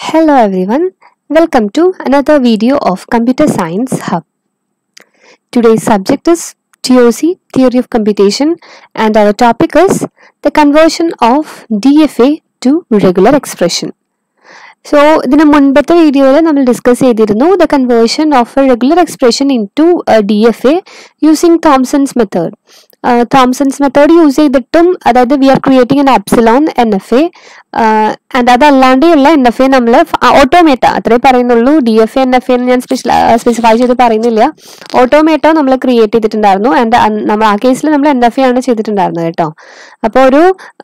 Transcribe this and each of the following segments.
Hello everyone, welcome to another video of Computer Science Hub. Today's subject is TOC, Theory of Computation, and our topic is the conversion of DFA to regular expression. So ഇതിന് മുൻപത്തെ വീഡിയോയിൽ നമ്മൾ discuss ചെയ്തിരുന്നു the conversion of a regular expression into D F A using Thompson's method Thompson's method use ചെയ്തിട്ടും അതായത് we are creating N epsilon N F A and അതല്ലാണ്ടെയുള്ള N F A നമ്മൾ automata അത്രേ പറയുന്നുള്ളൂ D F A N F A ഞാൻ special specify ചെയ്ത് പറയുന്നില്ല ഓട്ടോമേറ്റ നമ്മൾ ക്രിയേറ്റ് ചെയ്തിട്ടുണ്ടായിരുന്നു ആൻഡ് നമ്മൾ ആ കേസിൽ നമ്മൾ എൻ എഫ് എ ആണ് ചെയ്തിട്ടുണ്ടായിരുന്നത് കേട്ടോ അപ്പോൾ ഒരു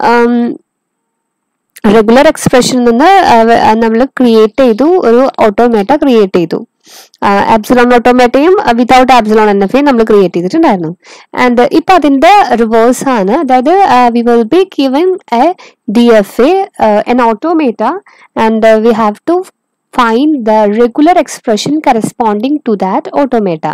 റെഗുലർ എക്സ്പ്രഷനിൽ നിന്ന് നമ്മൾ ക്രിയേറ്റ് ചെയ്തു ഒരു ഓട്ടോമേറ്റ ക്രിയേറ്റ് ചെയ്തു ആബ്സലോൺ ഓട്ടോമേറ്റയും വിതൗട്ട് ആബ്സലോൺ എൻ എഫ് നമ്മൾ ക്രിയേറ്റ് ചെയ്തിട്ടുണ്ടായിരുന്നു ആൻഡ് ഇപ്പൊ അതിന്റെ റിവേഴ്സ് ആണ് അതായത് we will be given a D F A N automata and we have to find the regular expression corresponding to that automata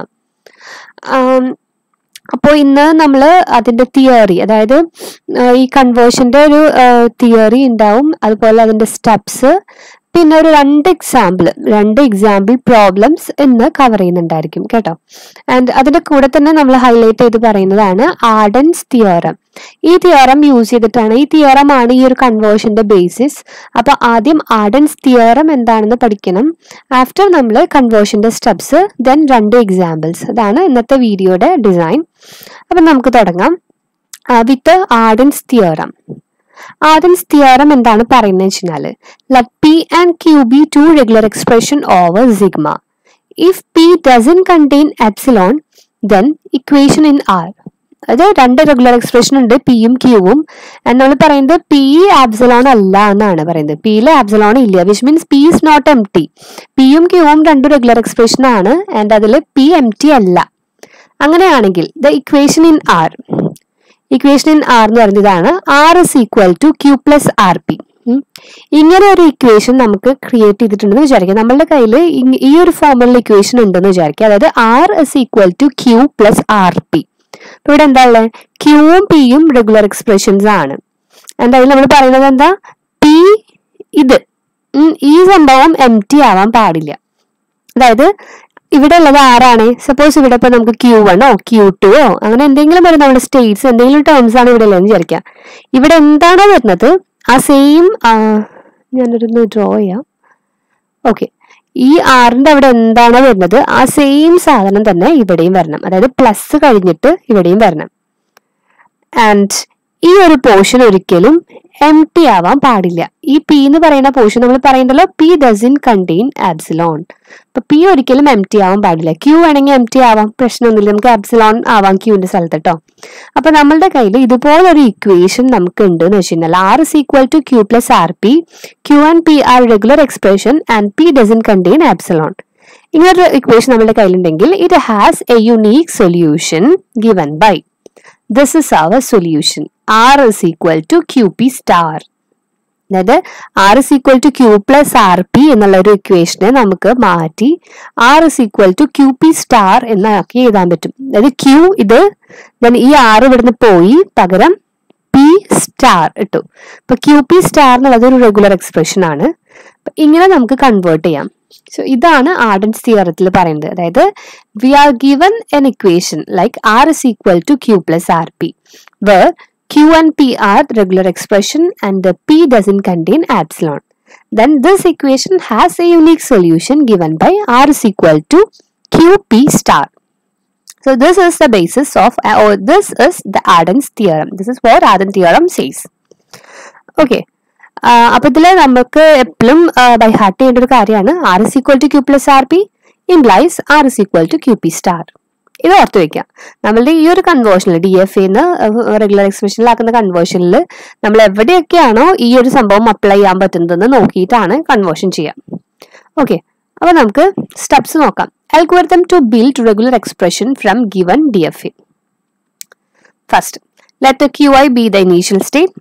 അപ്പോൾ ഇന്ന് നമ്മൾ അതിന്റെ തിയറി അതായത് ഈ കൺവേർഷന്റെ ഒരു തിയറി ഉണ്ടാവും അതുപോലെ അതിന്റെ സ്റ്റെപ്സ് പിന്നെ ഒരു രണ്ട് എക്സാമ്പിൾ രണ്ട് എക്സാമ്പിൾ പ്രോബ്ലംസ് എന്ന് കവർ ചെയ്യുന്നുണ്ടായിരിക്കും കേട്ടോ ആൻഡ് അതിന്റെ കൂടെ തന്നെ നമ്മൾ ഹൈലൈറ്റ് ചെയ്ത് പറയുന്നതാണ് ആർഡൻസ് തിയറം ഈ തിയറം യൂസ് ചെയ്തിട്ടാണ് ഈ തിയറം ആണ് ഈ ഒരു കൺവേർഷന്റെ ബേസിസ് അപ്പൊ ആദ്യം ആർഡൻസ് തിയറം എന്താണെന്ന് പഠിക്കണം ആഫ്റ്റർ നമ്മൾ കൺവേർഷന്റെ സ്റ്റെപ്സ് ദെൻ രണ്ട് എക്സാമ്പിൾസ് അതാണ് ഇന്നത്തെ വീഡിയോയുടെ ഡിസൈൻ അപ്പൊ നമുക്ക് തുടങ്ങാം with Arden's theorem Arden's theorem എന്താണ് പറയുന്നത് വെച്ചാൽ let P and Q be two regular expression over sigma if P doesn't contain epsilon then equation in R അത് രണ്ട് റെഗുലർ എക്സ്പ്രഷൻ ഉണ്ട് പിയും ക്യൂവും നമ്മൾ പറയുന്നത് പി ആബ്സലോൺ അല്ല എന്നാണ് പറയുന്നത് പിയിലെ ആബ്സലോൺ ഇല്ല which means P is not M T പിയും ക്യൂവും രണ്ട് റെഗുലർ എക്സ്പ്രഷൻ ആണ് ആൻഡ് അതിൽ പി എം ടി അല്ല അങ്ങനെയാണെങ്കിൽ the equation in R equation in R എന്ന് പറയുന്നത് ഇതാണ് R is equal to Q plus R P ഇങ്ങനെ ഒരു ഇക്വേഷൻ നമുക്ക് ക്രിയേറ്റ് ചെയ്തിട്ടുണ്ടെന്ന് വിചാരിക്കാം നമ്മളുടെ കയ്യിൽ ഈ ഒരു ഫോമിലുള്ള ഇക്വേഷൻ ഉണ്ടെന്ന് വിചാരിക്കുക അതായത് R is equal to Q plus R P ഇവിടെ എന്താ ഉള്ളത് ക്യൂവും പിയും റെഗുലർ എക്സ്പ്രഷൻസ് ആണ് എന്തായാലും നമ്മൾ പറയുന്നത് എന്താ പി ഇത് ഈ സംഭവം എം ടി ആവാൻ പാടില്ല അതായത് ഇവിടെ ഉള്ളത് ആരാണ് സപ്പോസ് ഇവിടെ ഇപ്പൊ നമുക്ക് ക്യൂ വണ്ണോ ക്യൂ ടുവോ അങ്ങനെ എന്തെങ്കിലും വരും നമ്മുടെ സ്റ്റേറ്റ്സ് എന്തെങ്കിലും ടേംസ് ആണ് ഇവിടെ ഉള്ളതെന്ന് വിചാരിക്കാം ഇവിടെ എന്താണോ വരുന്നത് ആ സെയിം ഞാനൊരു ഡ്രോ ചെയ്യാം ഓക്കെ ഈ ആറിന്റെ അവിടെ എന്താണോ വരുന്നത് ആ സെയിം സാധനം തന്നെ ഇവിടെയും വരണം അതായത് പ്ലസ് കഴിഞ്ഞിട്ട് ഇവിടെയും വരണം ആൻഡ് ഈ ഒരു പോർഷൻ ഒരിക്കലും എം ടി ആവാൻ പാടില്ല ഈ പി എന്ന് പറയുന്ന പോർഷൻ നമ്മൾ പറയണ്ടല്ലോ പി ഡസിൻ കണ്ടെയ്ൻ ആബ്സിലോൺ അപ്പൊ പി ഒരിക്കലും എം ടി ആവാൻ പാടില്ല ക്യൂ വേണമെങ്കിൽ എം ടി ആവാം പ്രശ്നമൊന്നുമില്ല നമുക്ക് ആബ്സിലോൺ ആവാം ക്യൂവിന്റെ സ്ഥലത്ത് കേട്ടോ അപ്പൊ നമ്മളുടെ കയ്യിൽ ഇതുപോലൊരു ഇക്വേഷൻ നമുക്ക് ഉണ്ട് എന്ന് വെച്ച് കഴിഞ്ഞാൽ R is equal to Q plus R P Q and P R regular expression and P doesn't contain epsilon ഇങ്ങനൊരു ഇക്വേഷൻ നമ്മുടെ കയ്യിലുണ്ടെങ്കിൽ it has a unique solution given by this is our solution R is equal to Q P star അതായത് R is equal to Q plus R P എന്നുള്ള ഒരു ഇക്വേഷനെ നമുക്ക് മാറ്റി R is equal to Q P star എന്നാക്കി എഴുതാൻ പറ്റും അതായത് ക്യൂ ഇത് ദെൻ ഈ ആർ ഇവിടുന്ന് പോയി പകരം പി സ്റ്റാർ ഇട്ടു ഇപ്പൊ ക്യൂ പി സ്റ്റാർ എന്നുള്ളത് ഒരു റെഗുലർ എക്സ്പ്രഷൻ ആണ് ഇങ്ങനെ നമുക്ക് കൺവേർട്ട് ചെയ്യാം സോ ഇതാണ് ആർഡൻസ് തിയറത്തിൽ പറയുന്നത് അതായത് we are given an equation like R is equal to Q plus R P where Q and P are regular expression and the P doesn't contain epsilon. Then this equation has a unique solution given by R is equal to QP star. So this is the basis of or this is the Arden's theorem. This is what Arden theorem says. Okay. അപ്പൊ ഇതിൽ നമുക്ക് എപ്പോഴും by heart ചെയ്യേണ്ട ഒരു കാര്യമാണ് R is equal to Q plus R P implies R is equal to Q P star ഇത് ഓർത്ത് വെക്കാം നമ്മളുടെ ഈ ഒരു കൺവേർഷനിൽ ഡി എഫ് എന്ന് റെഗുലർ എക്സ്പ്രഷനിലാക്കുന്ന കൺവേർഷനിൽ നമ്മൾ എവിടെയൊക്കെയാണോ ഈ ഒരു സംഭവം അപ്ലൈ ചെയ്യാൻ പറ്റുന്നതെന്ന് നോക്കിയിട്ടാണ് കൺവേർഷൻ ചെയ്യാം ഓക്കെ അപ്പൊ നമുക്ക് സ്റ്റെപ്സ് നോക്കാം algorithm to build regular expression from given D F A first let Q I be the initial state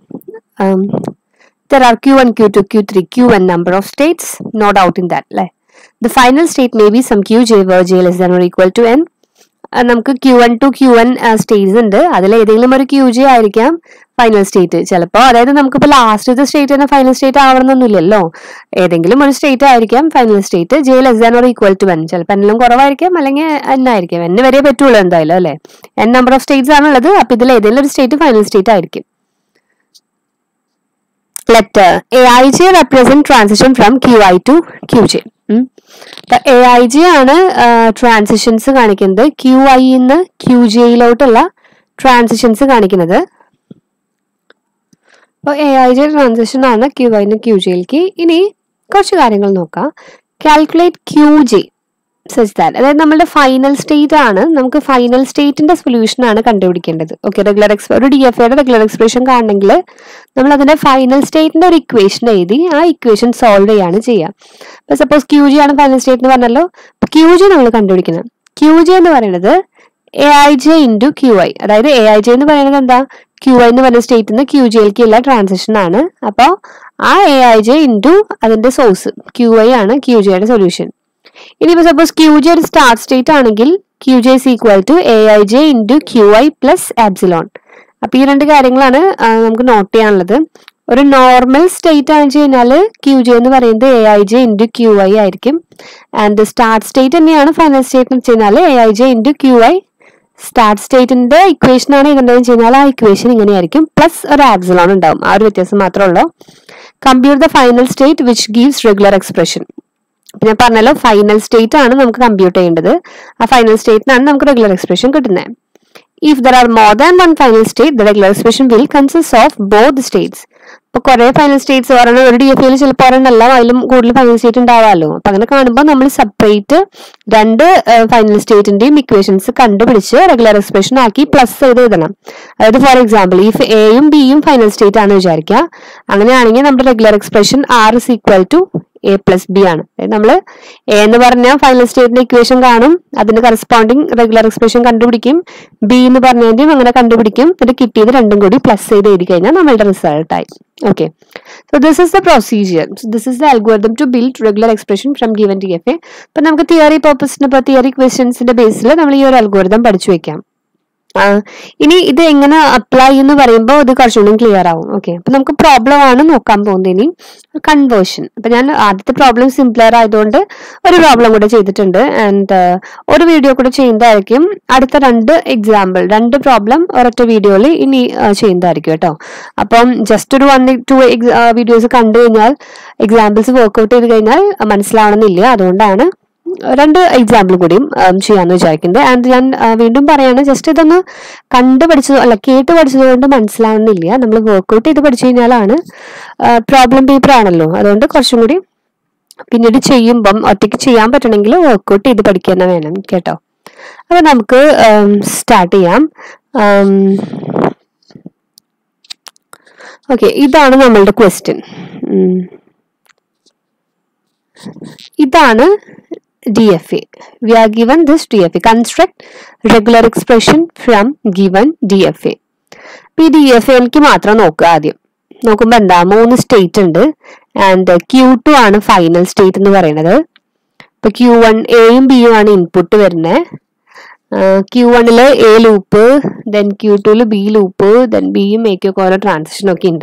there are q1 q2 q3 qn number of states no doubt in that the final state may be some qj where j less than or equal to n ആ, നമുക്ക് Q one to Q one states ഉണ്ട് അതിൽ ഏതെങ്കിലും ഒരു Q J ആയിരിക്കാം final state ചിലപ്പോൾ അതായത് നമുക്കിപ്പോൾ ലാസ്റ്റത്തെ സ്റ്റേറ്റ് തന്നെ ഫൈനൽ സ്റ്റേറ്റ് ആവണമെന്നൊന്നുമില്ലല്ലോ ഏതെങ്കിലും ഒരു സ്റ്റേറ്റ് ആയിരിക്കാം final state J less than or equal to N ചിലപ്പോൾ എന്നിലും കുറവായിരിക്കാം അല്ലെങ്കിൽ എൻ ആയിരിക്കും എൻ വരെ പറ്റുള്ളൂ എന്തായാലും അല്ലേ എൻ നമ്പർ ഓഫ് സ്റ്റേറ്റ്സ് ആണുള്ളത് അപ്പോൾ ഇതിൽ ഏതെങ്കിലും ഒരു സ്റ്റേറ്റ് ഫൈനൽ സ്റ്റേറ്റ് ആയിരിക്കും letter A I J represent transition from Q I to Q J A I J ആണ് ട്രാൻസിഷൻസ് കാണിക്കുന്നത് ക്യു ഐ നിന്ന് ക്യു ജെയിലോട്ടുള്ള ട്രാൻസിഷൻസ് കാണിക്കുന്നത് അപ്പോൾ എ ഐ ജെ ട്രാൻസിഷൻ ആണ് ക്യു ഐന്ന് ക്യു ജെയിലേക്ക് ഇനി കുറച്ച് കാര്യങ്ങൾ നോക്കാം calculate Q J such that അതായത് നമ്മുടെ ഫൈനൽ സ്റ്റേറ്റ് ആണ് നമുക്ക് ഫൈനൽ സ്റ്റേറ്റിന്റെ സൊല്യൂഷൻ ആണ് കണ്ടുപിടിക്കേണ്ടത് ഓക്കെ റെഗുലർ എക്സ് ഒരു ഡി എഫ് ഐയുടെ റെഗുലർ എക്സ്പ്രഷൻ കാണണമെങ്കിൽ നമ്മൾ അതിന്റെ ഫൈനൽ സ്റ്റേറ്റിന്റെ ഒരു ഇക്വേഷൻ എഴുതി ആ ഇക്വേഷൻ സോൾവ് ചെയ്യാണ് ചെയ്യുക ഇപ്പൊ സപ്പോസ് ക്യൂ ജി ആണ് ഫൈനൽ സ്റ്റേറ്റ് എന്ന് പറഞ്ഞല്ലോ ക്യൂ ജി നമ്മൾ കണ്ടുപിടിക്കണം ക്യൂ ജി എന്ന് പറയുന്നത് A I J into Q I അതായത് എ ഐ ജെ എന്ന് പറയുന്നത് എന്താ ക്യു ഐ എന്ന് പറഞ്ഞ സ്റ്റേറ്റിൽ നിന്ന് ക്യു ജിയിലേക്കുള്ള ട്രാൻസാക്ഷൻ ആണ് അപ്പോൾ ആ എ ഐ ജെ ഇൻറ്റു അതിന്റെ സോഴ്സ് ക്യു ഐ ആണ് ക്യു ജിയുടെ സൊല്യൂഷൻ ഇനിയിപ്പോൾ സപ്പോസ് ക്യു ജെ ഒരു സ്റ്റാർട്ട് സ്റ്റേറ്റ് ആണെങ്കിൽ Q J is equal to A I J into Q I plus epsilon അപ്പൊ ഈ രണ്ട് കാര്യങ്ങളാണ് ആ, നമുക്ക് നോട്ട് ചെയ്യാനുള്ളത് ഒരു നോർമൽ സ്റ്റേറ്റ് ആണെന്ന് വെച്ച് കഴിഞ്ഞാൽ ക്യു ജെ എന്ന് പറയുന്നത് A I J into Q I ആയിരിക്കും ആൻഡ് സ്റ്റാർട്ട് സ്റ്റേറ്റ് തന്നെയാണ് ഫൈനൽ സ്റ്റേറ്റ് എന്ന് വെച്ച് കഴിഞ്ഞാൽ A I J into Q I start സ്റ്റേറ്റിന്റെ ഇക്വേഷൻ ആണ് ഇതെന്ന് വെച്ച് കഴിഞ്ഞാൽ ആ ഇക്വേഷൻ ഇങ്ങനെയായിരിക്കും പ്ലസ് ഒരു ആബ്സിലോൺ ഉണ്ടാവും ആ ഒരു വ്യത്യാസം മാത്രമേ ഉള്ളൂ compute the final state which gives regular expression ഇപ്പൊ ഞാൻ പറഞ്ഞല്ലോ ഫൈനൽ സ്റ്റേറ്റ് ആണ് നമുക്ക് കമ്പ്യൂട്ട് ചെയ്യേണ്ടത് ആ ഫൈനൽ സ്റ്റേറ്റിനാണ് നമുക്ക് റെഗുലർ എക്സ്പ്രഷൻ കിട്ടുന്നത് if there are more than one final state the regular expression will consist of both states ഇപ്പൊ കുറെ ഫൈനൽ സ്റ്റേറ്റ്സ് ഒരെണ്ണം ഒരു ഡി എഫ് യിൽ ചിലപ്പോൾ ഒരെണ്ണമല്ല അതിലും കൂടുതൽ ഫൈനൽ സ്റ്റേറ്റ് ഉണ്ടാവാമല്ലോ അപ്പൊ അങ്ങനെ കാണുമ്പോൾ നമ്മൾ സെപ്പറേറ്റ് രണ്ട് ഫൈനൽ സ്റ്റേറ്റിന്റെയും ഇക്വേഷൻസ് കണ്ടുപിടിച്ച് റെഗുലർ എക്സ്പ്രഷൻ ആക്കി പ്ലസ് ചെയ്ത് എഴുതണം അതായത് ഫോർ എക്സാമ്പിൾ ഇഫ് എയും ബിയും ഫൈനൽ സ്റ്റേറ്റ് ആണ് വിചാരിക്കുക അങ്ങനെയാണെങ്കിൽ നമ്മുടെ regular expression R is equal to A plus B ആണ് നമ്മൾ എ എന്ന് പറഞ്ഞാൽ ഫൈനൽ സ്റ്റേറ്റിന്റെ ഇക്വേഷൻ കാണും അതിന് കറസ്പോണ്ടിങ് റെഗുലർ എക്സ്പ്രഷൻ കണ്ടുപിടിക്കും ബി എന്ന് പറഞ്ഞതിന്റെയും അങ്ങനെ കണ്ടുപിടിക്കും എന്നിട്ട് കിട്ടിയത് രണ്ടും കൂടി പ്ലസ് ചെയ്ത് എഴുതി കഴിഞ്ഞാൽ നമ്മളുടെ റിസൾട്ട് ആയി okay so this is the procedure this is the algorithm to build regular expression from given T F A അപ്പൊ നമുക്ക് തിയറി പർപ്പസിന് ഇപ്പോൾ തിയറി ക്വസ്റ്റ്യൻസിന്റെ ബേസിൽ നമ്മൾ ഈ ഒരു അൽഗോരിതം പഠിച്ചു വെക്കാം ആ, ഇനി ഇത് എങ്ങനെ അപ്ലൈ എന്ന് പറയുമ്പോൾ ഇത് കുറച്ചുകൂടി ക്ലിയർ ആവും ഓക്കെ അപ്പൊ നമുക്ക് പ്രോബ്ലം ആണ് നോക്കാൻ പോകുന്നത് ഇനി കൺവേർഷൻ അപ്പൊ ഞാൻ ആദ്യത്തെ പ്രോബ്ലം സിംപ്ലർ ആയതുകൊണ്ട് ഒരു പ്രോബ്ലം കൂടെ ചെയ്തിട്ടുണ്ട് ആൻഡ് ഒരു വീഡിയോ കൂടെ ചെയ്യുന്നതായിരിക്കും അടുത്ത രണ്ട് എക്സാമ്പിൾ രണ്ട് പ്രോബ്ലം ഒരൊറ്റ വീഡിയോയിൽ ഇനി ആ, ചെയ്യുന്നതായിരിക്കും കേട്ടോ അപ്പം ജസ്റ്റ് ഒരു വൺ ടു വീഡിയോസ് കണ്ടു കഴിഞ്ഞാൽ എക്സാമ്പിൾസ് വർക്ക്ഔട്ട് ചെയ്ത് കഴിഞ്ഞാൽ മനസ്സിലാവണമെന്നില്ല അതുകൊണ്ടാണ് രണ്ട് എക്സാമ്പിൾ കൂടിയും ഉം, ചെയ്യാന്ന് വിചാരിക്കുന്നത് ആൻഡ് ഞാൻ ആ, വീണ്ടും പറയാണ് ജസ്റ്റ് ഇതൊന്ന് കണ്ട് പഠിച്ചത് അല്ല കേട്ട് പഠിച്ചത് കൊണ്ട് മനസ്സിലാവുന്നില്ല നമ്മൾ വർക്ക്ഔട്ട് ചെയ്ത് പഠിച്ചു കഴിഞ്ഞാലാണ് പ്രോബ്ലം പേപ്പർ ആണല്ലോ അതുകൊണ്ട് കുറച്ചും കൂടി പിന്നീട് ചെയ്യുമ്പം ഒറ്റയ്ക്ക് ചെയ്യാൻ പറ്റണമെങ്കിൽ വർക്ക്ഔട്ട് ചെയ്ത് പഠിക്കുക തന്നെ വേണം കേട്ടോ അപ്പൊ നമുക്ക് സ്റ്റാർട്ട് ചെയ്യാം ഓക്കെ ഇതാണ് നമ്മളുടെ ക്വസ്റ്റ്യൻ ഇതാണ് D F A we are given this D F A construct regular expression from given D F A ഈ ഡി എഫ് എനിക്ക് മാത്രം നോക്കുക ആദ്യം നോക്കുമ്പോൾ എന്താ മൂന്ന് സ്റ്റേറ്റ് ഉണ്ട് ആൻഡ് ക്യൂ ടു ആണ് ഫൈനൽ സ്റ്റേറ്റ് എന്ന് പറയുന്നത് ഇപ്പൊ ക്യൂ വൺ എയും ബിയും ആണ് ഇൻപുട്ട് വരുന്നത് ക്യൂ വണ്ണില് എ ലൂപ്പ് ദെൻ ക്യൂ ടുവിൽ ബി ലൂപ്പ് ദെൻ ബിയും എക്കും ഒക്കെ ഓരോ ട്രാൻസാക്ഷൻ ഒക്കെ ഉണ്ട്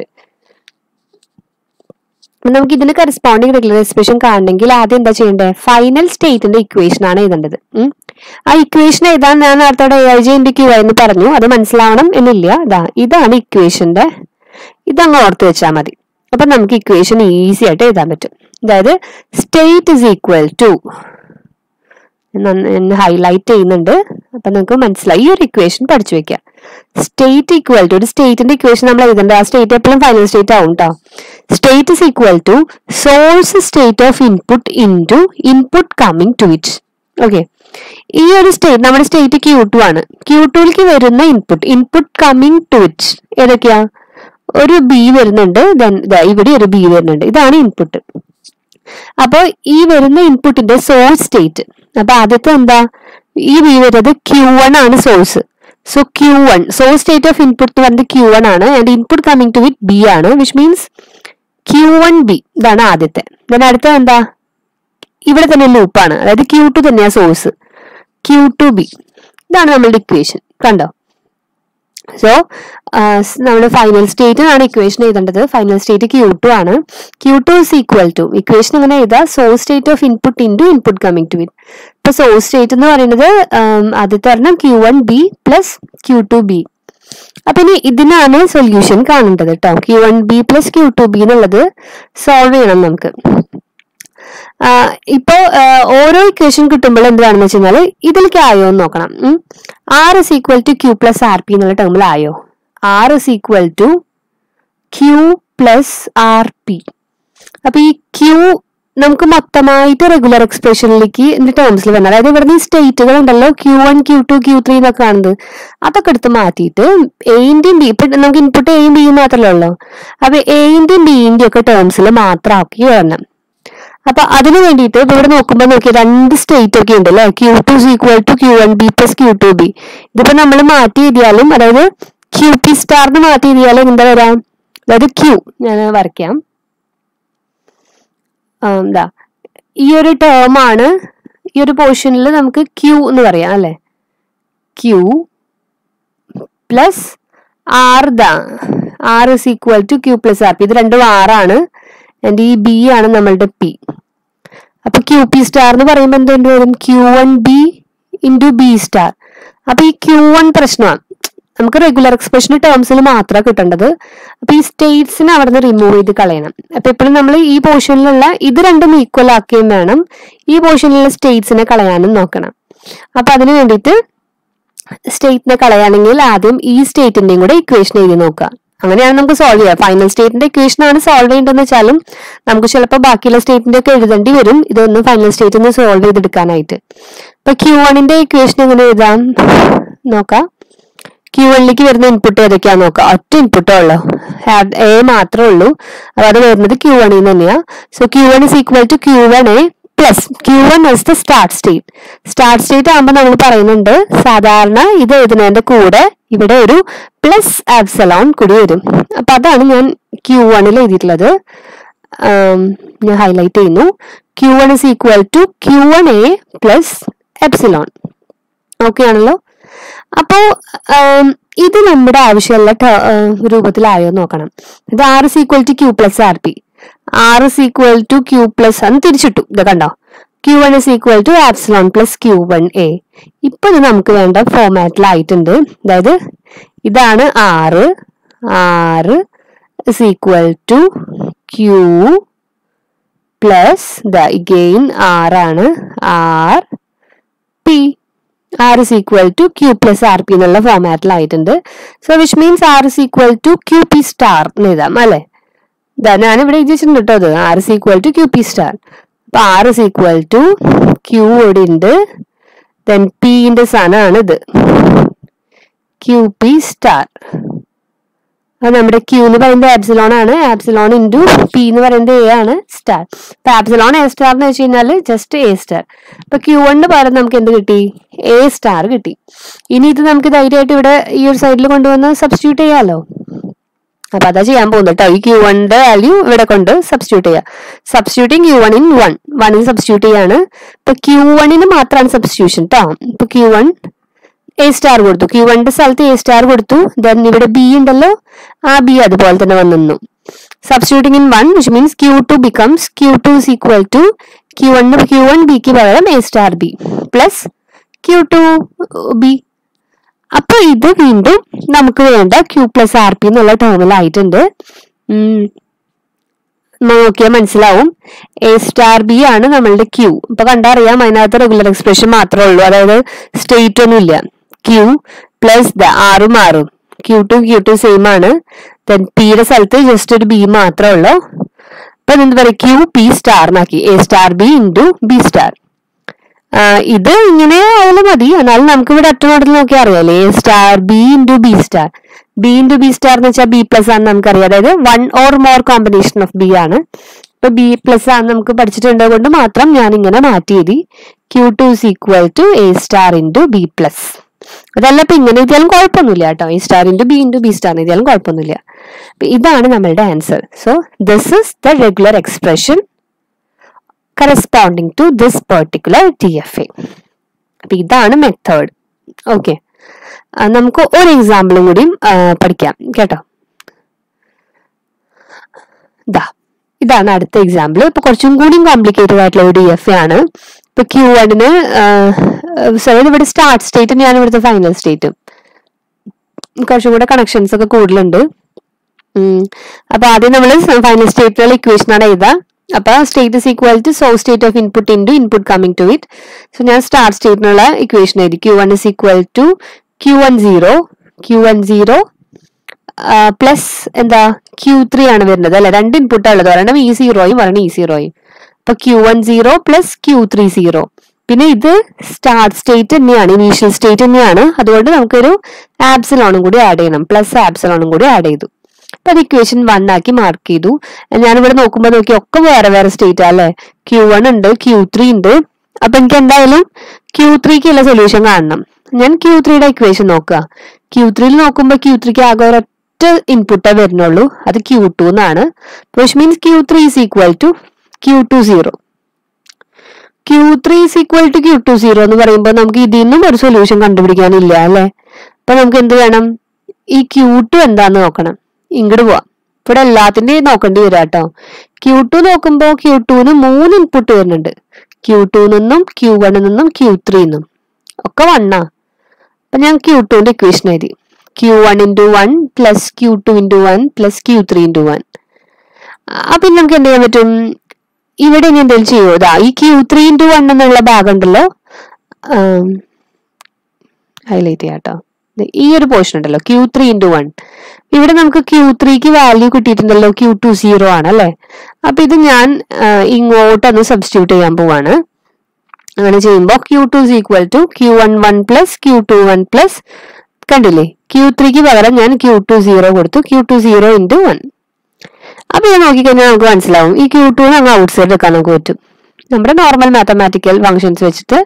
അപ്പൊ നമുക്ക് ഇതിന് കറസ്പോണ്ടിങ് റെഗുലർ എക്സ്പ്രഷൻ കാണണമെങ്കിൽ ആദ്യം എന്താ ചെയ്യേണ്ടത് ഫൈനൽ സ്റ്റേറ്റിന്റെ ഇക്വേഷൻ ആണ് എഴുതേണ്ടത് ഉം. ആ ഇക്വേഷൻ എഴുതാൻ ഞാൻ നേരത്തെ A I J into Q എന്ന് പറഞ്ഞു അത് മനസ്സിലാവണം എന്നില്ല ഇതാ ഇതാണ് ഇക്വേഷന്റെ ഇതങ്ങ് ഓർത്ത് വെച്ചാൽ മതി അപ്പൊ നമുക്ക് ഇക്വേഷൻ ഈസി ആയിട്ട് എഴുതാൻ പറ്റും അതായത് state is equal to highlight ചെയ്യുന്നുണ്ട് അപ്പൊ നമുക്ക് മനസ്സിലായി ഈ ഒരു ഇക്വേഷൻ പഠിച്ചു വെക്കാം സ്റ്റേറ്റ് ഈക്വൽ ടു ഒരു സ്റ്റേറ്റിന്റെ ഇക്വേഷൻ നമ്മൾ എഴുതണ്ട ആ സ്റ്റേറ്റ് എപ്പോഴും ഫൈനൽ സ്റ്റേറ്റ് ആവും കേട്ടോ state is equal to source state of input into input coming to it okay ഈ ഒരു സ്റ്റേറ്റ് നമ്മുടെ സ്റ്റേറ്റ് ക്യൂ ടു ആണ് ക്യൂ ടുവിലേക്ക് വരുന്ന input input coming to it ഏതൊക്കെയാ ഒരു ബി വരുന്നുണ്ട് ദെൻ ഇവിടെ ഒരു ബി വരുന്നുണ്ട് ഇതാണ് ഇൻപുട്ട് അപ്പോൾ ഈ വരുന്ന ഇൻപുട്ടിന്റെ സോഴ്സ് സ്റ്റേറ്റ് അപ്പൊ ആദ്യത്തെ എന്താ ഈ ബി വരുന്നത് ക്യൂ വൺ ആണ് source so Q one source state of input വരുന്നത് ക്യൂ വൺ ആണ് and input coming to with B ആണ് which means Q one B ഇതാണ് ആദ്യത്തെ ദെൻ അടുത്തത് എന്താ ഇവിടെ തന്നെ ലൂപ്പാണ് അതായത് ക്യൂ ടു തന്നെയാ സോഴ്സ് ക്യൂ ടു ബി ഇതാണ് നമ്മളുടെ ഇക്വേഷൻ കണ്ടോ സോ നമ്മൾ ഫൈനൽ സ്റ്റേറ്റ് ആണ് ഇക്വേഷൻ എഴുതേണ്ടത് ഫൈനൽ സ്റ്റേറ്റ് ക്യൂ ടു ആണ് Q two is equal to equation എങ്ങനെ എഴുതാ source state of input into input coming to it ഇപ്പൊ സോഴ്സ് സ്റ്റേറ്റ് എന്ന് പറയുന്നത് ആദ്യത്തെ ഒരെണ്ണം Q one B plus Q two B അപ്പൊ ഇനി ഇതിനാണ് സൊല്യൂഷൻ കാണേണ്ടത് കേട്ടോ Q one B plus Q two B എന്നുള്ളത് സോൾവ് ചെയ്യണം നമുക്ക് ഇപ്പോ ഓരോ ഇക്വേഷൻ കിട്ടുമ്പോൾ എന്താണെന്ന് വെച്ച് കഴിഞ്ഞാൽ ഇതിലേക്ക് ആയോ എന്ന് നോക്കണം R is equal to Q plus R P എന്നുള്ള ടേമിൽ ആയോ R is equal to Q plus R P അപ്പൊ ഈ ക്യൂ നമുക്ക് മൊത്തമായിട്ട് റെഗുലർ എക്സ്പ്രഷനിലേക്ക് ഇതിന്റെ ടേംസിൽ വരണം അതായത് ഇവിടുന്ന് ഈ സ്റ്റേറ്റുകൾ ഉണ്ടല്ലോ Q one Q two Q three എന്നൊക്കെ കാണുന്നത് അതൊക്കെ എടുത്ത് മാറ്റിയിട്ട് എയിന്റെയും ബി ഇപ്പൊ നമുക്ക് ഇൻപുട്ട് എയും ബിയും മാത്രമല്ലേ ഉള്ളൂ അപ്പൊ എയിന്റെയും ബിന്റെയും ഒക്കെ ടേംസിൽ മാത്രമാക്കി വരണം അപ്പൊ അതിന് വേണ്ടിയിട്ട് ഇപ്പൊ ഇവിടെ നോക്കുമ്പോൾ നോക്കി രണ്ട് സ്റ്റേറ്റ് ഒക്കെ ഉണ്ട് അല്ലെ Q two equal to Q one B plus Q two B ഇതിപ്പോ നമ്മൾ മാറ്റി എഴുതിയാലും അതായത് ക്യൂ പി സ്റ്റാറിന് മാറ്റി എഴുതിയാലും എന്താ വരാം അതായത് ക്യൂ ഞാൻ വരയ്ക്കാം എന്താ ഈ ഒരു ടേം ആണ് ഈ ഒരു പോർഷനിൽ നമുക്ക് ക്യൂ എന്ന് പറയാം അല്ലെ Q plus R the R is equal to Q plus R P ഇത് രണ്ടും ആറാണ് ആൻഡ് ഈ ബി ആണ് നമ്മളുടെ പി അപ്പൊ ക്യൂ പി സ്റ്റാർ എന്ന് പറയുമ്പോൾ എന്തുകൊണ്ട് വരും Q one B into B star അപ്പൊ ഈ ക്യൂ വൺ പ്രശ്നമാണ് നമുക്ക് റെഗുലർ എക്സ്പ്രഷൻ ടേംസിൽ മാത്രമാണ് കിട്ടേണ്ടത് അപ്പൊ ഈ സ്റ്റേറ്റ്സിനെ അവിടെ നിന്ന് റിമൂവ് ചെയ്ത് കളയണം അപ്പൊ എപ്പോഴും നമ്മൾ ഈ പോർഷനിലുള്ള ഇത് രണ്ടും ഈക്വൽ ആക്കുകയും വേണം ഈ പോർഷനിലുള്ള സ്റ്റേറ്റ്സിനെ കളയാനും നോക്കണം അപ്പൊ അതിന് വേണ്ടിയിട്ട് സ്റ്റേറ്റിനെ കളയാണെങ്കിൽ ആദ്യം ഈ സ്റ്റേറ്റിന്റെയും കൂടെ ഇക്വേഷൻ എഴുതി നോക്കുക അങ്ങനെയാണ് നമുക്ക് സോൾവ് ചെയ്യുക ഫൈനൽ സ്റ്റേറ്റിന്റെ ഇക്വേഷൻ ആണ് സോൾവ് ചെയ്യേണ്ടതെന്ന് വെച്ചാലും നമുക്ക് ചിലപ്പോൾ ബാക്കിയുള്ള സ്റ്റേറ്റിന്റെ ഒക്കെ എഴുതേണ്ടി വരും ഇതൊന്ന് ഫൈനൽ സ്റ്റേറ്റ് ഒന്ന് സോൾവ് ചെയ്തെടുക്കാനായിട്ട് ഇപ്പൊ ക്യൂ വണ്ണിന്റെ ഇക്വേഷൻ എങ്ങനെ എഴുതാം നോക്കാം ക്യൂ വണ്ണിലേക്ക് വരുന്ന ഇൻപുട്ട് ഏതൊക്കെയാന്ന് നോക്കാം ഒറ്റ ഇൻപുട്ടേ ഉള്ളൂ എ മാത്രമേ ഉള്ളൂ അപ്പൊ അത് വരുന്നത് ക്യൂ വണ്ണിൽ നിന്ന് തന്നെയാ so Q one is equal to Q one A plus Q one is the start state start state ആകുമ്പോൾ നമ്മൾ പറയുന്നുണ്ട് സാധാരണ ഇത് എഴുതുന്നതിന്റെ കൂടെ ഇവിടെ ഒരു പ്ലസ് ആബ്സലോൺ കൂടി വരും അപ്പൊ അതാണ് ഞാൻ ക്യൂ വണ്ണിൽ എഴുതിയിട്ടുള്ളത് ഞാൻ ഹൈലൈറ്റ് ചെയ്യുന്നു Q one is equal to Q one A plus epsilon okay ആണല്ലോ അപ്പോ ഇത് നമ്മുടെ ആവശ്യമുള്ള രൂപത്തിലായോ നോക്കണം ഇത് R is equal to Q plus R P R is equal to Q plus എന്ന് തിരിച്ചിട്ടു ഇത് കണ്ടോ Q one is equal to epsilon plus Q one A ഇപ്പൊ ഇത് നമുക്ക് വേണ്ട ഫോമാറ്റിലായിട്ടുണ്ട് അതായത് ഇതാണ് R R is equal to Q plus the gain ആറാണ് R P R is equal to Q plus R P എന്നുള്ള ഫോമാറ്റിലായിട്ടുണ്ട് so which means R is equal to Q P star എന്ന് എഴുതാം അല്ലെ ഞാൻ ഇവിടെ എഴുതിച്ചിട്ടുണ്ട് കേട്ടോ അത് R is equal to Q P star അപ്പൊ R is equal to Q ഇവിടെ ഉണ്ട് ദെൻ പിന്റെ സാധനമാണ് ഇത് ക്യൂ പി സ്റ്റാർ അത് നമ്മുടെ ക്യൂ എന്ന് പറയുന്നത് ആപ്സിലോൺ ആണ് ആപ്സിലോൺ ഇൻറ്റു പി എന്ന് പറയുന്നത് എ ആണ് സ്റ്റാർ അപ്പൊ ആപ്സിലോൺ എ സ്റ്റാർ എന്ന് വെച്ച് കഴിഞ്ഞാൽ ജസ്റ്റ് എ സ്റ്റാർ അപ്പൊ ക്യൂ വണ്ണിന് പകരം നമുക്ക് എന്ത് കിട്ടി എ സ്റ്റാർ കിട്ടി ഇനി ഇത് നമുക്ക് ധൈര്യമായിട്ട് ഇവിടെ ഈ ഒരു സൈഡിൽ കൊണ്ടുവന്ന് സബ്സ്റ്റിറ്റ്യൂട്ട് ചെയ്യാമല്ലോ അപ്പൊ അതാ ചെയ്യാൻ പോകുന്നത് കേട്ടോ ഈ ക്യൂ വണ്ണിന്റെ വാല്യൂ ഇവിടെ കൊണ്ട് സബ്സ്റ്റിറ്റ്യൂട്ട് ചെയ്യാം substituting Q one in one വണ്ണിന് സബ്സ്റ്റിറ്റ്യൂട്ട് ചെയ്യാണ് ഇപ്പൊ ക്യൂ വണ്ണിന് മാത്രമാണ് സബ്സ്റ്റിറ്റ്യൂഷൻ കേട്ടോ ഇപ്പൊ ക്യൂ വൺ എ സ്റ്റാർ കൊടുത്തു ക്യൂ വണ്ണിന്റെ സ്ഥലത്ത് എ സ്റ്റാർ കൊടുത്തു ദെൻ ഇവിടെ ബി ഉണ്ടല്ലോ ആ ബി അതുപോലെ തന്നെ വന്നു substituting in one which means Q two becomes Q two is equal to Q one Q one ബിക്ക് പകരം A star B plus Q two B അപ്പൊ ഇത് വീണ്ടും നമുക്ക് വേണ്ട ക്യൂ പ്ലസ് ആർ പി എന്നുള്ള ടേമിലായിട്ടുണ്ട് നോക്കിയാൽ മനസ്സിലാവും എ സ്റ്റാർ ബി ആണ് നമ്മളുടെ ക്യൂ ഇപ്പൊ കണ്ടറിയാം അതിനകത്ത് റെഗുലർ എക്സ്പ്രഷൻ മാത്രമേ ഉള്ളൂ അതായത് സ്റ്റേറ്റ് ഒന്നും ഇല്ല ക്യൂ പ്ലസ് ദ ആറും ആറും Q two Q two same ആണ് ദെൻ പിയുടെ സ്ഥലത്ത് ജസ്റ്റ് ഒരു ബി മാത്രമേ ഉള്ളൂ അപ്പൊ എന്താ പറയുക ക്യൂ പി സ്റ്റാറിനാക്കി A star B into B star ഇത് ഇങ്ങനെ ആയാലും മതി എന്നാലും നമുക്ക് ഇവിടെ ഒറ്റ മോഡൽ നോക്കി അറിയാലേ A star B into B star B into B star എന്ന് വെച്ചാൽ ബി പ്ലസ് ആണെന്ന് നമുക്കറിയാം അതായത് one or more combination of B ആണ് ഇപ്പൊ ബി പ്ലസ് ആണെന്ന് നമുക്ക് പഠിച്ചിട്ടുണ്ട് കൊണ്ട് മാത്രം ഞാൻ ഇങ്ങനെ മാറ്റി എഴുതി Q two is equal to A star into B plus അതല്ല ഇപ്പൊ ഇങ്ങനെ എഴുതിയാലും കുഴപ്പമൊന്നുമില്ല കേട്ടോ A star into B into B star എഴുതിയാലും കുഴപ്പമൊന്നുമില്ല ഇതാണ് നമ്മളുടെ answer so this is the regular expression corresponding to this particular T F A അപ്പൊ ഇതാണ് മെത്തേഡ് ഓക്കെ നമുക്ക് ഒരു എക്സാമ്പിളും കൂടി ആ, പഠിക്കാം കേട്ടോ ഇതാ ഇതാണ് അടുത്ത എക്സാമ്പിൾ ഇപ്പൊ കുറച്ചും കൂടി കോംപ്ലിക്കേറ്റഡ് ആയിട്ടുള്ള ഒരു ഡി എഫ് ആണ് ഇപ്പൊ ക്യൂ വണ്ണിന് സോറി ഇവിടെ സ്റ്റാർട്ട് സ്റ്റേറ്റ് തന്നെയാണ് ഇവിടുത്തെ ഫൈനൽ സ്റ്റേറ്റ് കുറച്ചും കൂടെ കണക്ഷൻസ് ഒക്കെ കൂടുതലുണ്ട് ഉം. അപ്പൊ ആദ്യം നമ്മൾ ഫൈനൽ സ്റ്റേറ്റിലുള്ള ഇക്വേഷൻ ആണ് എഴുതുക അപ്പൊ state is equal to so state of input into input coming to it so ഞാൻ സ്റ്റാർട്ട് സ്റ്റേറ്റിനുള്ള ഇക്വേഷൻ എഴുതി Q one is equal to Q one zero Q one zero plus എന്താ ക്യൂ ത്രീ ആണ് വരുന്നത് അല്ലെ രണ്ട് ഇൻപുട്ടാണ് ഉള്ളത് ഒരെണ്ണം ഇ സീറോയും ഒരെണ്ണം ഇ സീറോയും അപ്പൊ Q one zero plus Q three zero പിന്നെ ഇത് സ്റ്റാർട്ട് സ്റ്റേറ്റ് തന്നെയാണ് ഇനീഷ്യൽ സ്റ്റേറ്റ് തന്നെയാണ് അതുകൊണ്ട് നമുക്കൊരു ആബ്സലോണും കൂടി ആഡ് ചെയ്യണം പ്ലസ് ആബ്സലോണും കൂടി ആഡ് ചെയ്തു അപ്പൊ അത് ഇക്വേഷൻ വൺ ആക്കി മാർക്ക് ചെയ്തു ഞാനിവിടെ നോക്കുമ്പോൾ നോക്കി ഒക്കെ വേറെ വേറെ സ്റ്റേറ്റ് അല്ലെ ക്യൂ വൺ ഉണ്ട് ക്യൂ ത്രീ ഉണ്ട് അപ്പൊ എനിക്ക് എന്തായാലും ക്യൂ ത്രീക്കുള്ള സൊല്യൂഷൻ കാണണം ഞാൻ ക്യൂ ത്രീയുടെ ഇക്വേഷൻ നോക്കുക ക്യൂ ത്രീയിൽ നോക്കുമ്പോൾ ക്യൂ ത്രീക്ക് ആകെ ഒരൊറ്റ ഇൻപുട്ടേ വരുന്നുള്ളൂ അത് ക്യൂ ടു എന്നാണ് which means Q three is equal to Q two zero Q three is equal to Q two zero എന്ന് പറയുമ്പോൾ നമുക്ക് ഇതിൽ നിന്നും ഒരു സൊല്യൂഷൻ കണ്ടുപിടിക്കാനില്ല അല്ലെ അപ്പൊ നമുക്ക് എന്ത് വേണം ഈ ക്യൂ ടു എന്താന്ന് നോക്കണം ഇങ്ങോട്ട് പോവാം ഇവിടെ എല്ലാത്തിന്റെയും നോക്കേണ്ടി വരാം കേട്ടോ ക്യൂ ടു നോക്കുമ്പോൾ ക്യൂ ടുന്ന് മൂന്ന് ഇൻപുട്ട് വരുന്നുണ്ട് ക്യൂ ടു നിന്നും ക്യൂ വണ്ണിൽ നിന്നും ക്യൂ ത്രീ നിന്നും ഒക്കെ വണ്ണാ അപ്പൊ ഞാൻ ക്യൂ ടുവിന്റെ ഇക്വേഷൻ എഴുതി Q one into one plus Q two into one plus Q three into one അപ്പൊ ഇനി നമുക്ക് എന്ത് ചെയ്യാൻ പറ്റും ഇവിടെ ഇനി എന്തെങ്കിലും ചെയ്യുമോ ഇതാ ഈ ക്യൂ ത്രീ ഇൻറ്റു വൺ എന്നുള്ള ഭാഗം ഉണ്ടല്ലോ ഹൈലൈറ്റ് ചെയ്യാം കേട്ടോ ദേ ഈ ഒരു പോർഷൻ ഉണ്ടല്ലോ ക്യൂ ത്രീ ഇൻറ്റു വൺ ഇവിടെ നമുക്ക് ക്യൂ ത്രീക്ക് വാല്യൂ കിട്ടിയിട്ടുണ്ടല്ലോ ക്യൂ ടു സീറോ ആണ് അല്ലെ അപ്പൊ ഇത് ഞാൻ ആ, ഇങ്ങോട്ടൊന്ന് സബ്സ്റ്റിറ്റ്യൂട്ട് ചെയ്യാൻ പോവാണ് അങ്ങനെ ചെയ്യുമ്പോൾ Q two is equal to Q one one plus Q two one plus കണ്ടില്ലേ ക്യൂ ത്രീക്ക് പകരം ഞാൻ ക്യൂ ടു സീറോ കൊടുത്തു Q two zero into one അപ്പൊ ഇത് നോക്കിക്കഴിഞ്ഞാൽ നമുക്ക് മനസ്സിലാവും ഈ ക്യൂ ടു അങ്ങ് ഔട്ട് സൈഡ് വെക്കാൻ നമുക്ക് പറ്റും നമ്മുടെ നോർമൽ മാത്തമാറ്റിക്കൽ ഫങ്ഷൻസ് വെച്ചിട്ട്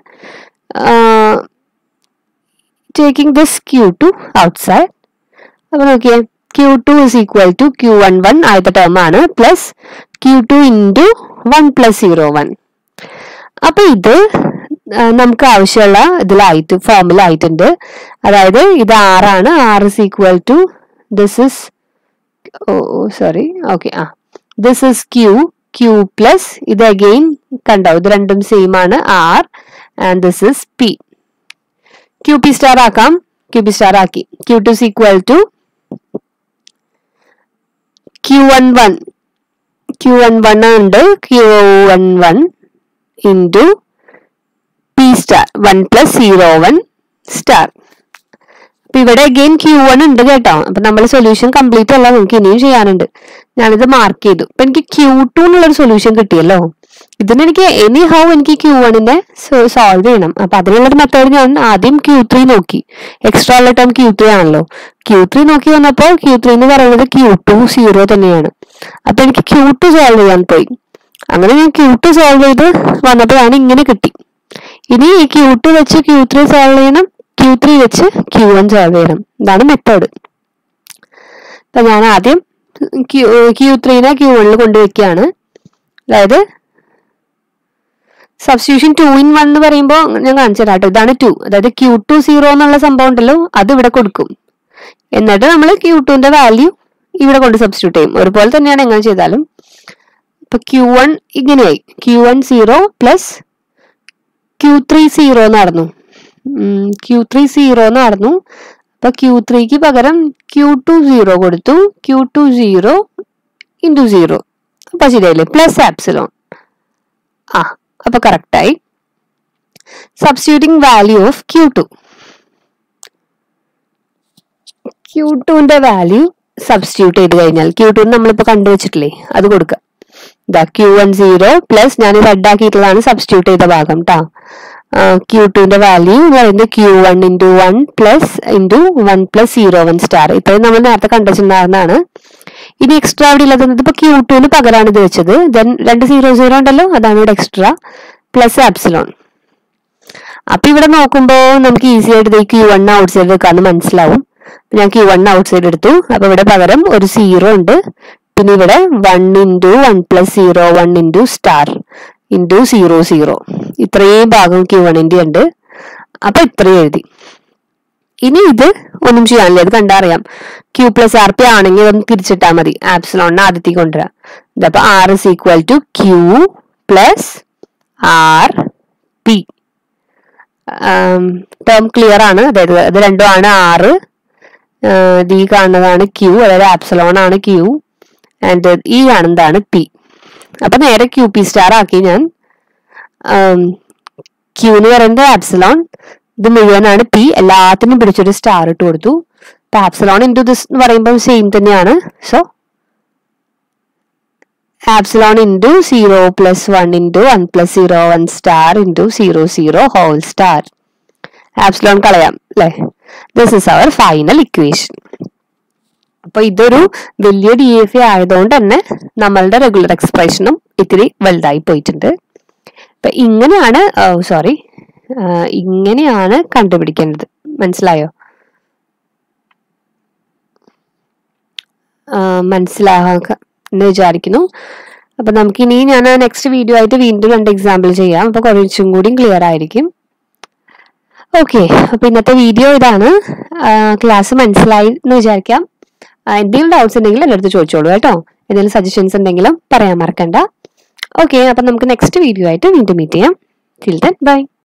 taking this Q two outside അപ്പൊ നോക്കിയേ Q two is equal to Q one one ആദ്യത്തെ ടേം ആണ് plus Q two into one plus zero one അപ്പൊ ഇത് ആ, നമുക്ക് ആവശ്യമുള്ള ഇതിലായിട്ട് ഫോമിലായിട്ടുണ്ട് അതായത് ഇത് ആറാണ് R is equal to this is oh sorry okay ah this is Q Q plus ഇത് അഗെയിൻ കണ്ടോ ഇത് രണ്ടും സെയിം ആണ് R and this is P Q P star ആക്കാം ക്യൂ പി സ്റ്റാർ ആക്കി Q two equal to Q one one Q one one ഉണ്ട് Q one one into P star one plus zero one star അപ്പൊ ഇവിടെ again Q one ഉണ്ട് കേട്ടോ അപ്പൊ നമ്മൾ solution complete അല്ല നമുക്ക് ഇനിയും ചെയ്യാനുണ്ട് ഞാനിത് മാർക്ക് ചെയ്തു അപ്പൊ എനിക്ക് ക്യൂ ടു എന്നുള്ളൊരു സൊല്യൂഷൻ കിട്ടിയല്ലോ ഇതിന് എനിക്ക് എനി ഹൗ എനിക്ക് ക്യൂ വണ്ണിനെ സോൾവ് ചെയ്യണം അപ്പൊ അതിനുള്ളൊരു മെത്തേഡ് ഞാൻ ആദ്യം ക്യൂ ത്രീ നോക്കി എക്സ്ട്രാ ഉള്ള ടൈം ക്യൂ ത്രീ ആണല്ലോ ക്യൂ ത്രീ നോക്കി വന്നപ്പോൾ ക്യൂ ത്രീ എന്ന് പറയുന്നത് ക്യൂ ടു സീറോ തന്നെയാണ് അപ്പൊ എനിക്ക് ക്യൂ ടു സോൾവ് ചെയ്യാൻ പോയി അങ്ങനെ ഞാൻ ക്യൂ ടു സോൾവ് ചെയ്ത് വന്നപ്പോഴാണ് ഇങ്ങനെ കിട്ടി ഇനി ഈ ക്യൂ ടു വെച്ച് ക്യൂ ത്രീ സോൾവ് ചെയ്യണം ക്യൂ ത്രീ വെച്ച് ക്യൂ വൺ സോൾവ് ചെയ്യണം ഇതാണ് മെത്തേഡ് അപ്പൊ ഞാൻ ആദ്യം ക്യൂ ക്യൂ ത്രീനെ ക്യൂ വണ്ണിൽ കൊണ്ടുവയ്ക്കുകയാണ് അതായത് സബ്സ്റ്റിറ്റ്യൂഷൻ ടു ഇൻ വൺ എന്ന് പറയുമ്പോൾ ഞാൻ കാണിച്ചു തരാം കേട്ടോ ഇതാണ് ടു അതായത് ക്യൂ ടു സീറോ എന്നുള്ള സംഭവം ഉണ്ടല്ലോ അത് ഇവിടെ കൊടുക്കും എന്നിട്ട് നമ്മൾ ക്യൂ ടുവിന്റെ വാല്യൂ ഇവിടെ കൊണ്ട് സബ്സ്റ്റിറ്റ്യൂട്ട് ചെയ്യും ഒരുപോലെ തന്നെയാണ് എങ്ങനെ ചെയ്താലും ഇപ്പൊ ക്യൂ വൺ ഇങ്ങനെയായി Q one zero plus Q three zero നടന്നു ക്യൂ ത്രീ സീറോ നടന്നു അപ്പൊ ക്യൂ ത്രീക്ക് പകരം ക്യൂ ടു സീറോ കൊടുത്തു Q two zero into zero അപ്പൊ ശരിയായില്ലേ പ്ലസ് ആപ്സിലോൺ ആ അപ്പൊ കറക്റ്റായി substituting value of Q two Q ടുവിന്റെ വാല്യൂ സബ്സ്റ്റിറ്റ്യൂട്ട് ചെയ്ത് കഴിഞ്ഞാൽ ക്യൂ ടു നമ്മളിപ്പോ കണ്ടുവച്ചിട്ടില്ലേ അത് കൊടുക്കുക ഇതാ ക്യൂ വൺ സീറോ പ്ലസ് ഞാൻ റെഡ് ആക്കിയിട്ടുള്ളതാണ് സബ്സ്റ്റിറ്റ്യൂട്ട് ചെയ്ത ഭാഗം കേട്ടോ ക്യൂ ടുവിന്റെ വാല്യൂ എന്ന് പറയുന്നത് Q one into one plus into one plus zero one star ഇത്രയും നമ്മൾ നേരത്തെ കണ്ടുവച്ചിട്ടുണ്ടായിരുന്നതാണ് ഇനി എക്സ്ട്രാ അവിടെ ഉള്ളത് ഇപ്പൊ ക്യൂ ടുവിന് പകരമാണ് ഇത് വെച്ചത് ദെൻ രണ്ട് സീറോ സീറോ ഉണ്ടല്ലോ അതാണ് ഇവിടെ എക്സ്ട്രാ പ്ലസ് ആപ്സിലോൺ അപ്പൊ ഇവിടെ നോക്കുമ്പോ നമുക്ക് ഈസി ആയിട്ട് ഈ ക്യൂ വൺ ഔട്ട് സൈഡ് എടുക്കാന്ന് മനസ്സിലാവും ഞാൻ ക്യൂ വൺ ഔട്ട് സൈഡ് എടുത്തു അപ്പൊ ഇവിടെ പകരം ഒരു സീറോ ഉണ്ട് പിന്നെ ഇവിടെ one into one plus zero one into star into zero zero ഇത്രയും ഭാഗം ക്യൂ വണ്ണിന്റെ ഉണ്ട് അപ്പൊ ഇത്രയും എഴുതി ഇനി ഇത് ഒന്നും ചെയ്യാനില്ല ഇത് കണ്ടറിയാം ക്യൂ പ്ലസ് ആർ പി ആണെങ്കിൽ ഒന്ന് തിരിച്ചിട്ടാൽ മതി ആപ്സിലോണിനെ ആദ്യത്തേക്ക് കൊണ്ടുവരാം ഇതപ്പോ R is equal to Q plus R P term clear ആണ് അതായത് ഇത് രണ്ടും ആണ് ആറ് ഇത് ഈ കാണുന്നതാണ് ക്യൂ അതായത് ആപ്സലോൺ ആണ് ക്യൂ ആൻഡ് ഈ കാണുന്നതാണ് പി അപ്പൊ നേരെ ക്യൂ പി സ്റ്റാർ ആക്കി ഞാൻ ക്യൂ എന്ന് പറയുന്നത് ആപ്സലോൺ ഇത് മുഴുവനാണ് പി എല്ലാത്തിനും പിടിച്ചൊരു സ്റ്റാർ ഇട്ട് കൊടുത്തു അപ്പൊ ആപ്സലോൺ ഇൻറ്റു ദിസ് എന്ന് പറയുമ്പോൾ സെയിം തന്നെയാണ് so epsilon into zero plus one into one plus zero one star into zero zero whole star epsilon കളയാം അല്ലെ this is our final equation അപ്പൊ ഇതൊരു വലിയ ഡി എഫ് എ ആയതുകൊണ്ട് തന്നെ നമ്മളുടെ റെഗുലർ എക്സ്പ്രഷനും ഇത്തിരി വലുതായി പോയിട്ടുണ്ട് അപ്പൊ ഇങ്ങനെയാണ് സോറി ഇങ്ങനെയാണ് കണ്ടുപിടിക്കേണ്ടത് മനസ്സിലായോ മനസ്സിലാകാൻ എന്ന് വിചാരിക്കുന്നു അപ്പൊ നമുക്ക് ഇനി ഞാൻ നെക്സ്റ്റ് വീഡിയോ ആയിട്ട് വീണ്ടും രണ്ട് എക്സാമ്പിൾ ചെയ്യാം അപ്പൊ കുറച്ചും കൂടി ക്ലിയർ ആയിരിക്കും ഓക്കെ അപ്പൊ ഇന്നത്തെ വീഡിയോ ഇതാണ് ക്ലാസ് മനസ്സിലായി എന്ന് വിചാരിക്കാം എന്തെങ്കിലും ഡൗട്ട്സ് ഉണ്ടെങ്കിൽ എൻ്റെ അടുത്ത് ചോദിച്ചോളൂ കേട്ടോ എന്തെങ്കിലും സജഷൻസ് ഉണ്ടെങ്കിലും പറയാൻ മറക്കണ്ട ഓക്കെ അപ്പൊ നമുക്ക് നെക്സ്റ്റ് വീഡിയോ ആയിട്ട് വീണ്ടും മീറ്റ് ചെയ്യാം ടിൽ ദെൻ ബൈ